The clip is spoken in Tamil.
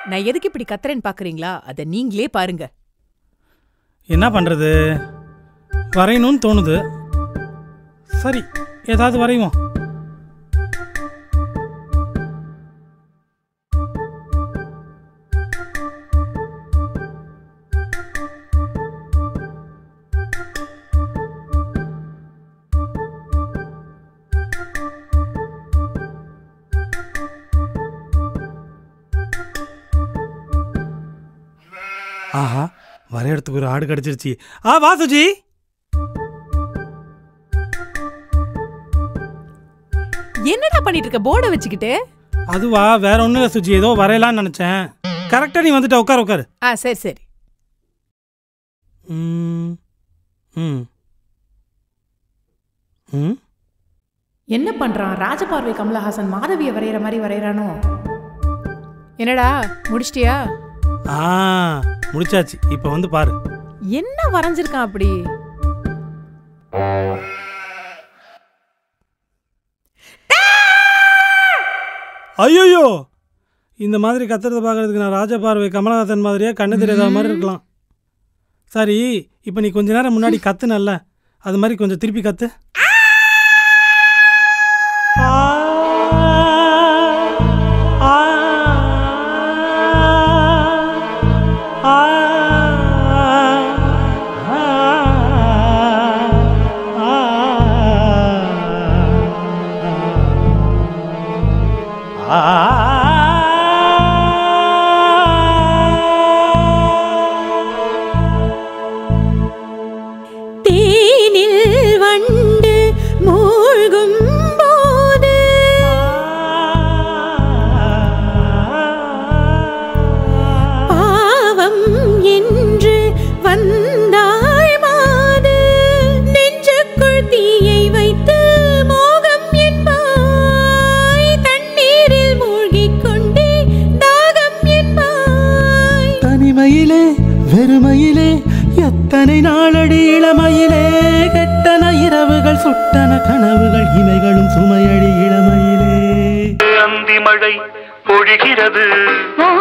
நான் எதுக்கு இப்படி கத்துறேன்னு பாக்குறீங்களா அத நீங்களே பாருங்க என்ன பண்ணுறது வரையணும்னு தோணுது சரி ஏதாவது வரைவோம் ஆஹா வரையறதுக்கு ஒரு ஆடு கிடச்சிருச்சு ஆ வா சுஜி என்னடா பண்ணிட்டு இருக்க போர்டை வச்சுக்கிட்டு அதுவா வேற ஒன்றும் இல்லை சுஜி ஏதோ வரையலாம்னு நினச்சேன் கரெக்டாக நீ வந்துட்ட உட்கார் உட்காரு ஆ சரி சரி ம் ம் ம் என்ன பண்றான் ராஜபார்வை கமலஹாசன் மாதவிய வரைகிற மாதிரி வரைகிறானோ என்னடா முடிச்சிட்டியா ஆ முடிச்சாச்சு இப்போ வந்து பாரு என்ன வரைஞ்சிருக்கான் அப்படி ஐயோ இந்த மாதிரி கத்துறத பார்க்கறதுக்கு நான் ராஜபார்வை கமலஹாசன் மாதிரியே கண்ணு தெரியாத மாதிரி இருக்கலாம் சரி இப்போ நீ கொஞ்ச நேரம் முன்னாடி கத்துனல்ல அது மாதிரி கொஞ்சம் திருப்பி கத்து தேனில் வண்டு மூழ்கும் போது பாவம் என்று வந்தாய் மாது நெஞ்சுக்குள் தீயை வைத்து மோகம் என்பாய் தண்ணீரில் மூழ்கிக் கொண்டே தாகம் என்பாய் தனிமையிலே வெறுமையிலே எத்தனை நாளடி இளமையிலே கெட்டன இரவுகள் சுட்டன கனவுகள் இமைகளும் சுமையடி இளமையிலே அந்தி மழை பொழிகிறது ஓ